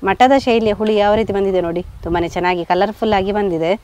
ಮಠದ ಶೈಲಿಯ ಹುಳಿ ಯಾವ ರೀತಿ ಬಂದಿದೆ ನೋಡಿ ತುಂಬಾ ಚೆನ್ನಾಗಿ ಕಲರ್ಫುಲ್ ಆಗಿ ಬಂದಿದೆ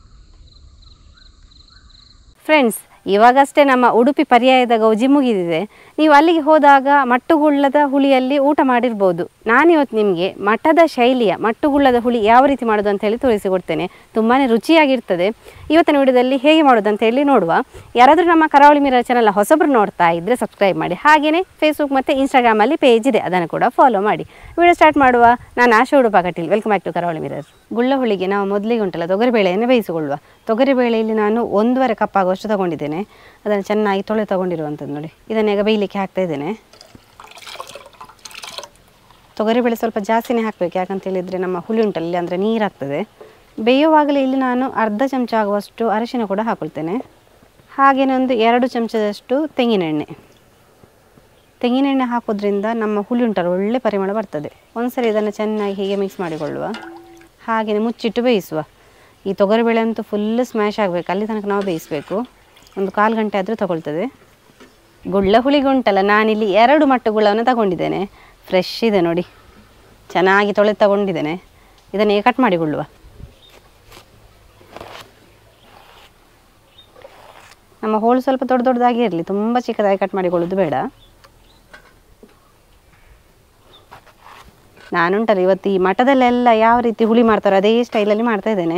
ಫ್ರೆಂಡ್ಸ್ ಇವಾಗಷ್ಟೇ ನಮ್ಮ ಉಡುಪಿ ಪರ್ಯಾಯದ ಗೌಜಿ ಮುಗಿದಿದೆ ನೀವು ಅಲ್ಲಿಗೆ ಹೋದಾಗ ಮಟ್ಟುಗುಳ್ಳದ ಹುಳಿಯಲ್ಲಿ ಊಟ ಮಾಡಿರ್ಬೋದು ನಾನಿವತ್ತು ನಿಮಗೆ ಮಠದ ಶೈಲಿಯ ಮಟ್ಟುಗುಳ್ಳದ ಹುಳಿ ಯಾವ ರೀತಿ ಮಾಡೋದು ಅಂತ ಹೇಳಿ ತೋರಿಸಿಕೊಡ್ತೇನೆ ತುಂಬಾ ರುಚಿಯಾಗಿರ್ತದೆ ಇವತ್ತಿನ ವಿಡಿಯೋದಲ್ಲಿ ಹೇಗೆ ಮಾಡೋದು ಅಂತ ಹೇಳಿ ನೋಡುವ ಯಾರಾದರೂ ನಮ್ಮ ಕರಾವಳಿ ಮಿರ ಚಾನಲ್ ಹೊಸಬ್ರು ನೋಡ್ತಾ ಇದ್ದರೆ ಸಬ್ಸ್ಕ್ರೈಬ್ ಮಾಡಿ ಹಾಗೆಯೇ ಫೇಸ್ಬುಕ್ ಮತ್ತು ಇನ್ಸ್ಟಾಗ್ರಾಮಲ್ಲಿ ಪೇಜ್ ಇದೆ ಅದನ್ನು ಕೂಡ ಫಾಲೋ ಮಾಡಿ ವಿಡಿಯೋ ಸ್ಟಾರ್ಟ್ ಮಾಡುವ ನಾನು Asha Udupa Kateel welcome back to Karavali mirror ಗುಳ್ಳ ಹುಳಿಗೆ ನಾವು ಮೊದಲಿಗೆ ಉಂಟಲ್ಲ ತೊಗರಿಬೇಳೆಯನ್ನು ಬೇಯಿಸಿಕೊಳ್ಳುವ ತೊಗರಿಬೇಳೆಯಲ್ಲಿ ನಾನು ಒಂದೂವರೆ ಕಪ್ ಆಗುವಷ್ಟು ತಗೊಂಡಿದ್ದೇನೆ ಅದನ್ನು ಚೆನ್ನಾಗಿ ತೊಳೆ ತಗೊಂಡಿರುವಂಥದ್ದು ನೋಡಿ ಇದನ್ನು ಈಗ ಬೇಯಲಿಕ್ಕೆ ಹಾಕ್ತಾ ಇದ್ದೇನೆ ತೊಗರಿಬೇಳೆ ಸ್ವಲ್ಪ ಜಾಸ್ತಿನೇ ಹಾಕಬೇಕು ಯಾಕಂತ ಹೇಳಿದರೆ ನಮ್ಮ ಹುಳಿ ಉಂಟಲ್ಲ ಇಲ್ಲಿ ಅಂದರೆ ನೀರಾಗ್ತದೆ ಬೇಯುವಾಗಲೇ ಇಲ್ಲಿ ನಾನು ಅರ್ಧ ಚಮಚ ಆಗುವಷ್ಟು ಅರಿಶಿನ ಕೂಡ ಹಾಕೊಳ್ತೇನೆ ಹಾಗೆಯೇ ಒಂದು ಎರಡು ಚಮಚದಷ್ಟು ತೆಂಗಿನೆಣ್ಣೆ ತೆಂಗಿನೆಣ್ಣೆ ಹಾಕೋದ್ರಿಂದ ನಮ್ಮ ಹುಳಿ ಉಂಟಲ್ಲ ಒಳ್ಳೆ ಪರಿಮಳ ಬರ್ತದೆ ಒಂದ್ಸರಿ ಇದನ್ನು ಚೆನ್ನಾಗಿ ಹೀಗೆ ಮಿಕ್ಸ್ ಮಾಡಿಕೊಳ್ಳುವ ಹಾಗೆಯೇ ಮುಚ್ಚಿಟ್ಟು ಬೇಯಿಸುವ ಈ ತೊಗರಿಬೇಳೆ ಅಂತೂ ಫುಲ್ ಸ್ಮ್ಯಾಶ್ ಆಗಬೇಕು ಅಲ್ಲಿ ತನಕ ನಾವು ಬೇಯಿಸಬೇಕು ಒಂದು ಕಾಲು ಗಂಟೆ ಆದರೂ ತಗೊಳ್ತದೆ ಗುಳ್ಳ ಹುಳಿಗೆ ಉಂಟಲ್ಲ ನಾನಿಲ್ಲಿ ಎರಡು ಮಟ್ಟು ಗುಳ್ಳವನ್ನು ತಗೊಂಡಿದ್ದೇನೆ ಫ್ರೆಶ್ ಇದೆ ನೋಡಿ ಚೆನ್ನಾಗಿ ತೊಳೆದು ತಗೊಂಡಿದ್ದೇನೆ ಇದನ್ನೇ ಕಟ್ ಮಾಡಿಕೊಳ್ಳುವ ನಮ್ಮ ಹೋಳು ಸ್ವಲ್ಪ ದೊಡ್ಡ ದೊಡ್ಡದಾಗಿ ಇರಲಿ ತುಂಬ ಚಿಕ್ಕದಾಗಿ ಕಟ್ ಮಾಡಿಕೊಳ್ಳೋದು ಬೇಡ ನಾನುಂಟಲ್ಲ ಇವತ್ತು ಈ ಮಠದಲ್ಲೆಲ್ಲ ಯಾವ ರೀತಿ ಹುಳಿ ಮಾಡ್ತಾರೋ ಅದೇ ಸ್ಟೈಲಲ್ಲಿ ಮಾಡ್ತಾ ಇದ್ದೇನೆ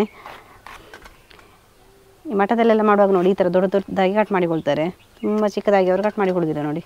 ಈ ಮಠದಲ್ಲೆಲ್ಲ ಮಾಡುವಾಗ ನೋಡಿ ಈ ಥರ ದೊಡ್ಡ ದೊಡ್ಡದಾಗಿ ಕಟ್ ಮಾಡಿಕೊಳ್ತಾರೆ ತುಂಬ ಚಿಕ್ಕದಾಗಿ ಅವರು ಕಟ್ ಮಾಡಿಕೊಡೋದಿಲ್ಲ ನೋಡಿ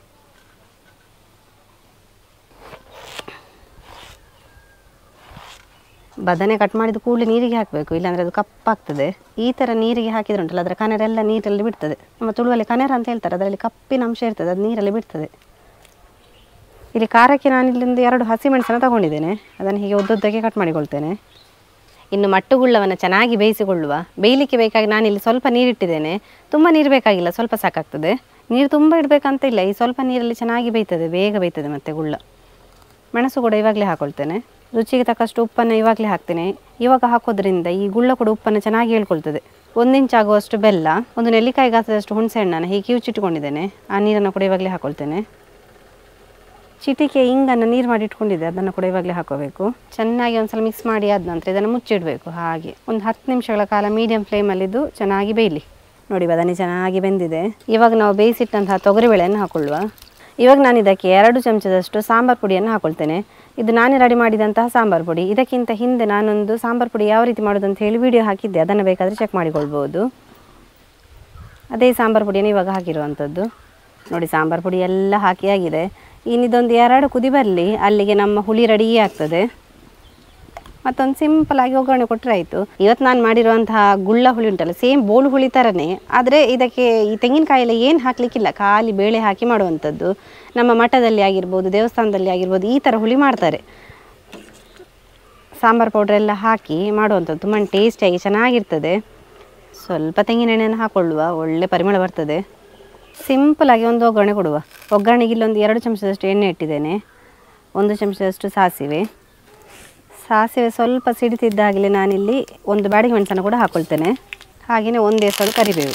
ಬದನೆ ಕಟ್ ಮಾಡಿದ ಕೂಡಲೇ ನೀರಿಗೆ ಹಾಕಬೇಕು ಇಲ್ಲಾಂದರೆ ಅದು ಕಪ್ಪಾಗ್ತದೆ ಈ ಥರ ನೀರಿಗೆ ಹಾಕಿದ್ರೆ ಉಂಟಲ್ಲ ಅದರ ಕನರೆಲ್ಲ ನೀರಲ್ಲಿ ಬಿಡ್ತದೆ ನಮ್ಮ ತುಳುವಲ್ಲಿ ಕನರ ಅಂತ ಹೇಳ್ತಾರೆ ಅದರಲ್ಲಿ ಕಪ್ಪಿನ ಅಂಶ ಇರ್ತದೆ ಅದು ನೀರಲ್ಲಿ ಬಿಡ್ತದೆ ಇಲ್ಲಿ ಖಾರಕ್ಕೆ ನಾನು ಇಲ್ಲಿಂದ ಎರಡು ಹಸಿಮೆಣಸನ್ನು ತಗೊಂಡಿದ್ದೇನೆ ಅದನ್ನು ಹೀಗೆ ಉದ್ದುದ್ದಕ್ಕೆ ಕಟ್ ಮಾಡಿಕೊಳ್ತೇನೆ ಇನ್ನು ಮಟ್ಟುಗುಳ್ಳವನ್ನು ಚೆನ್ನಾಗಿ ಬೇಯಿಸಿಕೊಳ್ಳುವ ಬೇಯಲಿಕ್ಕೆ ಬೇಕಾಗಿ ನಾನಿಲ್ಲಿ ಸ್ವಲ್ಪ ನೀರಿಟ್ಟಿದ್ದೇನೆ ತುಂಬ ನೀರು ಬೇಕಾಗಿಲ್ಲ ಸ್ವಲ್ಪ ಸಾಕಾಗ್ತದೆ ನೀರು ತುಂಬ ಇಡಬೇಕಂತ ಇಲ್ಲ ಈ ಸ್ವಲ್ಪ ನೀರಲ್ಲಿ ಚೆನ್ನಾಗಿ ಬೇಯ್ತದೆ ಬೇಗ ಬೇಯ್ತದೆ ಮತ್ತು ಗುಳ್ಳ ಮೆಣಸು ಕೂಡ ಇವಾಗಲೇ ಹಾಕೊಳ್ತೇನೆ ರುಚಿಗೆ ತಕ್ಕಷ್ಟು ಉಪ್ಪನ್ನು ಇವಾಗಲೇ ಹಾಕ್ತೇನೆ ಇವಾಗ ಹಾಕೋದ್ರಿಂದ ಈ ಗುಳ್ಳ ಕೂಡ ಉಪ್ಪನ್ನು ಚೆನ್ನಾಗಿ ಹೇಳ್ಕೊಳ್ತದೆ ಒಂದು ಇಂಚ್ ಆಗುವಷ್ಟು ಬೆಲ್ಲ ಒಂದು ನೆಲ್ಲಿಕಾಯಿ ಗಾತ್ರದಷ್ಟು ಹುಣಸೆ ಹಣ್ಣನ್ನು ಹೀಗೆ ಕಿವುಚಿಟ್ಟುಕೊಂಡಿದ್ದೇನೆ ಆ ನೀರನ್ನು ಕೂಡ ಇವಾಗಲೇ ಹಾಕೊಳ್ತೇನೆ ಚಿಟಿಕೆ ಇಂಗನ್ನು ನೀರು ಮಾಡಿ ಇಟ್ಕೊಂಡಿದ್ದೆ ಅದನ್ನು ಕೂಡ ಇವಾಗಲೇ ಹಾಕೋಬೇಕು ಚೆನ್ನಾಗಿ ಒಂದ್ಸಲ ಮಿಕ್ಸ್ ಮಾಡಿ ಆದ ನಂತರ ಇದನ್ನು ಮುಚ್ಚಿಡಬೇಕು ಹಾಗೆ ಒಂದು ಹತ್ತು ನಿಮಿಷಗಳ ಕಾಲ ಮೀಡಿಯಂ ಫ್ಲೇಮಲ್ಲಿದ್ದು ಚೆನ್ನಾಗಿ ಬೇಯಲಿ ನೋಡಿ ಬದನೆ ಚೆನ್ನಾಗಿ ಬೆಂದಿದೆ ಇವಾಗ ನಾವು ಬೇಯಿಸಿಟ್ಟಂತಹ ತೊಗರಿಬೇಳೆಯನ್ನು ಹಾಕೊಳ್ಳುವ ಇವಾಗ ನಾನು ಇದಕ್ಕೆ ಎರಡು ಚಮಚದಷ್ಟು ಸಾಂಬಾರು ಪುಡಿಯನ್ನು ಹಾಕೊಳ್ತೇನೆ ಇದು ನಾನೇ ರೆಡಿ ಮಾಡಿದಂತಹ ಸಾಂಬಾರು ಪುಡಿ ಇದಕ್ಕಿಂತ ಹಿಂದೆ ನಾನೊಂದು ಸಾಂಬಾರು ಪುಡಿ ಯಾವ ರೀತಿ ಮಾಡೋದು ಅಂತ ಹೇಳಿ ವಿಡಿಯೋ ಹಾಕಿದ್ದೆ ಅದನ್ನು ಬೇಕಾದರೆ ಚೆಕ್ ಮಾಡಿಕೊಳ್ಬೋದು ಅದೇ ಸಾಂಬಾರು ಪುಡಿಯನ್ನು ಇವಾಗ ಹಾಕಿರುವಂಥದ್ದು ನೋಡಿ ಸಾಂಬಾರು ಪುಡಿ ಎಲ್ಲ ಹಾಕಿ ಆಗಿದೆ ಇನ್ನಿದೊಂದು ಎರಡು ಕುದಿ ಬರಲಿ ಅಲ್ಲಿಗೆ ನಮ್ಮ ಹುಳಿ ರೆಡಿ ಆಗ್ತದೆ ಮತ್ತೊಂದು ಸಿಂಪಲ್ ಆಗಿ ಒಗ್ಗರಣೆ ಕೊಟ್ಟರೆ ಆಯಿತು ಇವತ್ತು ನಾನು ಮಾಡಿರುವಂತಹ ಗುಳ್ಳ ಹುಳಿ ಉಂಟಲ್ಲ ಸೇಮ್ ಬೋಳು ಹುಳಿ ಥರನೇ ಆದರೆ ಇದಕ್ಕೆ ಈ ತೆಂಗಿನಕಾಯೆಲ್ಲ ಏನು ಹಾಕಲಿಕ್ಕಿಲ್ಲ ಖಾಲಿ ಬೇಳೆ ಹಾಕಿ ಮಾಡುವಂಥದ್ದು ನಮ್ಮ ಮಠದಲ್ಲಿ ಆಗಿರ್ಬೋದು ದೇವಸ್ಥಾನದಲ್ಲಿ ಆಗಿರ್ಬೋದು ಈ ಥರ ಹುಳಿ ಮಾಡ್ತಾರೆ ಸಾಂಬಾರು ಪೌಡ್ರ್ ಎಲ್ಲ ಹಾಕಿ ಮಾಡುವಂಥದ್ದು ತುಂಬ ಟೇಸ್ಟಿಯಾಗಿ ಚೆನ್ನಾಗಿರ್ತದೆ ಸ್ವಲ್ಪ ತೆಂಗಿನೆಣ್ಣೆಯನ್ನು ಹಾಕೊಳ್ಳುವ ಒಳ್ಳೆ ಪರಿಮಳ ಬರ್ತದೆ ಸಿಂಪಲಾಗಿ ಒಂದು ಒಗ್ಗರಣೆ ಕೊಡುವ ಒಗ್ಗರಣೆಗೆ ಇಲ್ಲೊಂದು ಎರಡು ಚಮಚದಷ್ಟು ಎಣ್ಣೆ ಇಟ್ಟಿದ್ದೇನೆ ಒಂದು ಚಮಚದಷ್ಟು ಸಾಸಿವೆ ಸಾಸಿವೆ ಸ್ವಲ್ಪ ಸಿಡಿತಿದ್ದಾಗಲೇ ನಾನಿಲ್ಲಿ ಒಂದು ಬ್ಯಾಡಿಗೆ ಮೆಣಸನ್ನು ಕೂಡ ಹಾಕ್ಕೊಳ್ತೇನೆ ಹಾಗೆಯೇ ಒಂದು ಎಸಳು ಕರಿಬೇವು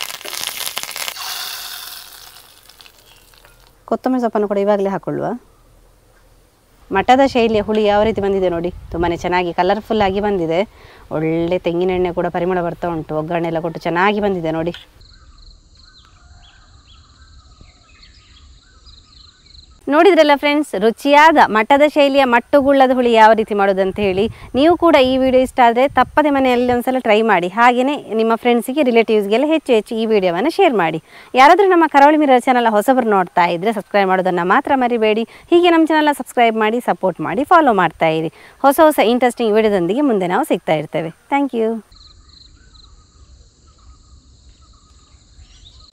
ಕೊತ್ತಂಬರಿ ಸೊಪ್ಪನ್ನು ಕೂಡ ಇವಾಗಲೇ ಹಾಕೊಳ್ಳುವ ಮಠದ ಶೈಲಿಯ ಹುಳಿ ಯಾವ ರೀತಿ ಬಂದಿದೆ ನೋಡಿ ತುಂಬಾ ಚೆನ್ನಾಗಿ ಕಲರ್ಫುಲ್ ಆಗಿ ಬಂದಿದೆ ಒಳ್ಳೆ ತೆಂಗಿನೆಣ್ಣೆ ಕೂಡ ಪರಿಮಳ ಬರ್ತಾ ಉಂಟು ಒಗ್ಗರಣೆ ಎಲ್ಲ ಕೊಟ್ಟು ಚೆನ್ನಾಗಿ ಬಂದಿದೆ ನೋಡಿ ನೋಡಿದ್ರಲ್ಲ ಫ್ರೆಂಡ್ಸ್ ರುಚಿಯಾದ ಮಠದ ಶೈಲಿಯ ಮಟ್ಟುಗುಳ್ಳದ ಹುಳಿ ಯಾವ ರೀತಿ ಮಾಡೋದು ಅಂತ ಹೇಳಿ ನೀವು ಕೂಡ ಈ ವಿಡಿಯೋ ಇಷ್ಟ ಆದರೆ ತಪ್ಪದೆ ಮನೆಯಲ್ಲಿ ಒಂದ್ಸಲ ಟ್ರೈ ಮಾಡಿ ಹಾಗೆಯೇ ನಿಮ್ಮ ಫ್ರೆಂಡ್ಸಿಗೆ ರಿಲೇಟಿವ್ಸ್ಗೆಲ್ಲ ಹೆಚ್ಚು ಹೆಚ್ಚು ಈ ವಿಡಿಯೋವನ್ನು ಶೇರ್ ಮಾಡಿ ಯಾರಾದರೂ ನಮ್ಮ ಕರಾವಳಿ ಮಿರರ್ ಚಾನಲ್ ಹೊಸಬರು ನೋಡ್ತಾ ಇದ್ದರೆ ಸಬ್ಸ್ಕ್ರೈಬ್ ಮಾಡೋದನ್ನು ಮಾತ್ರ ಮರಿಬೇಡಿ ಹೀಗೆ ನಮ್ಮ ಚಾನಲ್ನ ಸಬ್ಸ್ಕ್ರೈಬ್ ಮಾಡಿ ಸಪೋರ್ಟ್ ಮಾಡಿ ಫಾಲೋ ಮಾಡ್ತಾ ಇರಿ ಹೊಸ ಹೊಸ ಇಂಟ್ರೆಸ್ಟಿಂಗ್ ವಿಡಿಯೋದೊಂದಿಗೆ ಮುಂದೆ ನಾವು ಸಿಗ್ತಾ ಇರ್ತೇವೆ ಥ್ಯಾಂಕ್ ಯು